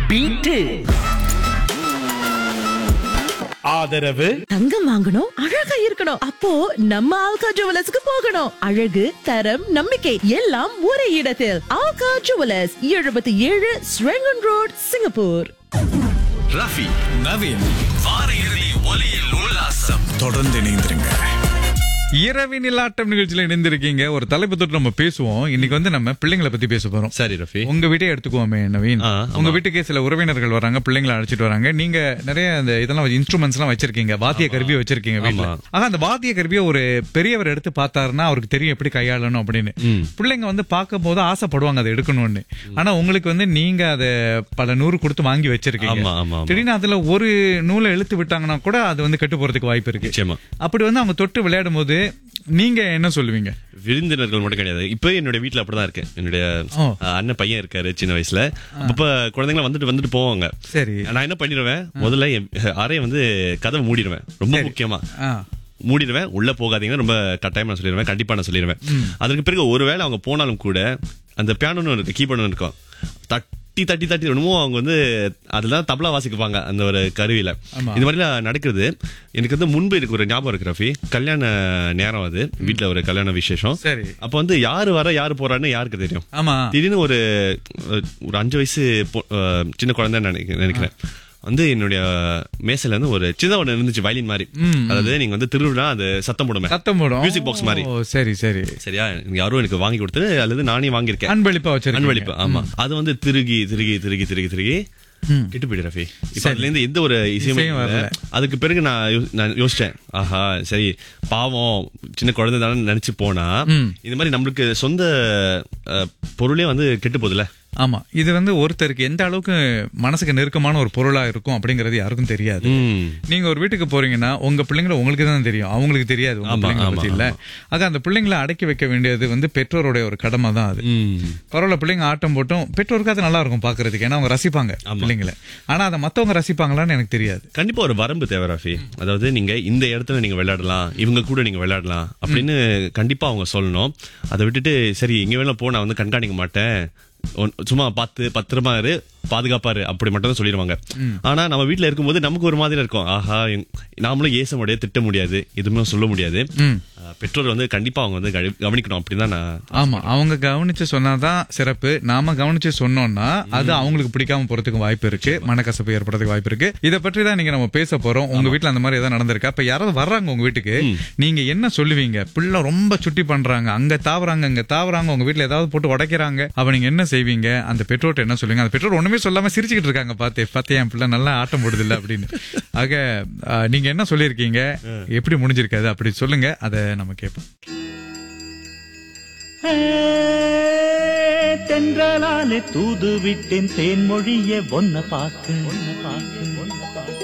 Beat ஆதரவு தங்கம் வாங்கணும் அழகா இருக்கணும் அப்போ நம்ம ஆல்கா ஜுவலர்ஸ்க்கு போகணும் அழகு தரம் நம்பிக்கை எல்லாம் ஒரே இடத்தில் ஆல்கா ஜுவலர்ஸ் எழுபத்தி ஏழு Serangoon road Singapore Rafi Naveen வார இறுதி ஒலியில் உல்லாசம் தொடர்ந்து இணைந்திருங்க இரவினில் ஆட்டம் நிகழ்ச்சியில இணைந்திருக்கீங்க ஒரு தலைப்பு தொட்டு நம்ம பேசுவோம் இன்னைக்கு வந்து நம்ம பிள்ளைங்களை பத்தி பேச போறோம் சரி ரஃபி உங்க வீட்டே எடுத்துக்குவோமே நவீன் ஆ, ஆமா. உங்க வீட்டுக்கே சில உறவினர்கள் வராங்க பிள்ளைங்களை அழைச்சிட்டு வராங்க நீங்க நிறைய அந்த இதெல்லாம் இன்ஸ்ட்ருமெண்ட்ஸ் எல்லாம் வச்சிருக்கீங்க வாத்திய கருவியை வச்சிருக்கீங்க வீட்டுல ஆமா. ஆக அந்த வாத்திய கருவியை ஒரு பெரியவர் எடுத்து பார்த்தாருன்னா அவருக்கு தெரியும் எப்படி கையாளணும் அப்படின்னு பிள்ளைங்க வந்து பார்க்கும் போது ஆசைப்படுவாங்க அதை எடுக்கணும்னு ஆனா உங்களுக்கு வந்து நீங்க அதை பல நூறு கொடுத்து வாங்கி வச்சிருக்கீங்க ஆமா, ஆமா, ஆமா. திடீர்னு அதுல ஒரு நூலை இழுத்து விட்டாங்கன்னா கூட அது வந்து கெட்டு போறதுக்கு வாய்ப்பு இருக்கு நிச்சயமா அப்படி வந்து அவங்க தொட்டு விளையாடும் போது நீங்க என்ன சொல்லுவீங்க விருந்தினர்கள் மட்டும் கிடையாது இப்போ என்னுடைய வீட்ல அப்படிதான் இருக்கு என்னுடைய ஓ. அஹ், அண்ணன் பையன் இருக்காரு சின்ன வயசுல அப்ப குழந்தைங்க வந்துட்டு வந்துட்டு போவாங்க சரி நான் என்ன பண்ணிடுவேன் முதல்ல என் அறையை வந்து கதவை மூடிடுவேன் ரொம்ப முக்கியமா ஆ மூடிடுவேன் உள்ள போகாதீங்க ரொம்ப கட்டாயமா நான் சொல்லிடுவேன் கண்டிப்பா நான் சொல்லிடுவேன் அதற்கு பிறகு ஒருவேளை அவங்க போனாலும் கூட அந்த பியானோன்னு இருக்கு கீபோர்டு இருக்கும் தட்டி தட்டி தட்டி என்னமோ அவங்க வந்து அதெல்லாம் தபலா வாசிக்குவாங்க அந்த ஒரு கருவியில ஆமா. இது மாதிரிலாம் நடக்குது எனக்கு வந்து முன்பு எனக்கு ஒரு ஞாபகம் இருக்கு ரஃபி கல்யாண நேரம் அது வீட்ல ஒரு கல்யாண விசேஷம் சரி அப்ப வந்து யாரு வர யாரு போறான்னு யாருக்கு தெரியும் ஆமா திடீர்னு ஒரு ஒரு அஞ்சு வயசு பொ- அஹ் சின்ன குழந்தை நினைக்கிறேன் நினைக்கிறேன் வந்து என்னுடைய மேசையில இருந்து ஒரு சின்ன ஒண்ணு இருந்துச்சு வயலின் மாதிரி அதாவது நீங்க வந்து திருவிழா அது சத்தம் போடுமே சத்தம் போடும் மியூசிக் பாக்ஸ் மாதிரி ஓ சரி சரி சரியா எனக்கு யாரும் எனக்கு வாங்கி கொடுத்தது அல்லது நானே வாங்கியிருக்கேன் அன்பளிப்பா வச்சிருக்கீங்க அன்பளிப்பு ஆமா அது வந்து திருகி திருகி திருகி திருகி திருகி கெட்டு போயிடு ரஃபி இப்ப அதுல இருந்து எந்த ஒரு இசையும் இசையும் வரல. வரல அதுக்கு பிறகு நான் யோ- நான் யோசிச்சேன் ஆஹா சரி பாவம் சின்ன குழந்தை தானே நினைச்சு போனா இந்த மாதிரி நம்மளுக்கு சொந்த அஹ், பொருளே வந்து கெட்டு போகுதுல ஆமா இது வந்து ஒருத்தருக்கு எந்த அளவுக்கு மனசுக்கு நெருக்கமான ஒரு பொருளா இருக்கும் அப்படிங்கறது யாருக்கும் தெரியாது ம். நீங்க ஒரு வீட்டுக்கு போறீங்கன்னா உங்க பிள்ளைங்களை உங்களுக்கு தான் தெரியும் அவங்களுக்கு தெரியாது உங்க ஆமா, பிள்ளைங்களை ஆமா, பத்தி இல்ல ஆக அந்த பிள்ளைங்களை அடக்கி வைக்க வேண்டியது வந்து பெற்றோருடைய ஒரு கடமை தான் அது ம். பரவாயில்ல பிள்ளைங்க ஆட்டம் போட்டும் பெற்றோருக்கு அது நல்லா இருக்கும் பாக்குறதுக்கு ஏன்னா அவங்க ரசிப்பாங்க பிள்ளைங்களை ஆனா அதை மத்தவங்க ரசிப்பாங்களான்னு எனக்கு தெரியாது கண்டிப்பா ஒரு வரம்பு தேவை ராஃபி அதாவது நீங்க இந்த இடத்துல நீங்க விளையாடலாம் இவங்க கூட நீங்க விளையாடலாம் அப்படின்னு கண்டிப்பா அவங்க சொல்லணும் அதை விட்டுட்டு சரி இங்க வேணா போ நான் வந்து கண்காணிக்க மாட்டேன் ஒன்- சும்மா பார்த்து பத்திரமா இரு பாதுகாப்பாரு அப்படி மட்டும் தான் சொல்லிடுவாங்க ஆனா நம்ம வீட்ல இருக்கும்போது நமக்கு ஒரு மாதிரி இருக்கும் ஆஹா இவங்க- நாமளும் ஏச முடியாது திட்ட முடியாது எதுவுமே சொல்ல முடியாது ம். அஹ், பெற்றோர் வந்து கண்டிப்பா அவங்க வந்து கவனி- கவனிக்கணும் அப்படின்னு நான் ஆமா அவங்க கவனிச்சு சொன்னாதான் சிறப்பு நாம கவனிச்சு சொன்னோம்னா அது அவங்களுக்கு பிடிக்காம போறதுக்கு வாய்ப்பு இருக்கு மனக்கசப்பு ஏற்படுறதுக்கு வாய்ப்பு இருக்கு இத பற்றி தான் நீங்க நம்ம பேச போறோம் உங்க வீட்ல அந்த மாதிரி ஏதாவது நடந்திருக்கா இப்ப யாராவது வர்றாங்க உங்க வீட்டுக்கு நீங்க என்ன சொல்லுவீங்க பிள்ளை ரொம்ப சுட்டி பண்றாங்க அங்க தாவறாங்க அங்க தாவறாங்க உங்க வீட்ல ஏதாவது போட்டு உடைக்கிறாங்க அப்ப நீங்க என்ன செய்வீங்க அந்த பெற்றோர்ட்ட என்ன சொல்லுவீங்க அந்த பெற்றோர் ஒண்ணுமே சொல்லாம சிரிச்சுக்கிட்டு இருக்காங்க பாத்து பாத்தியா என் பிள்ளை நல்லா ஆட்டம் போடுது இல்ல அப்படின்னு ஆக அஹ், நீங்க என்ன சொல்லியிருக்கீங்க எப்படி முடிஞ்சிருக்காது அப்படி சொல்லுங்க அதை நம்ம கேட்போம் தென்றலாலே தூது விட்டேன் தேன்மொழிய ஒன்ன பார்க்க ஒன்ன பார்க்க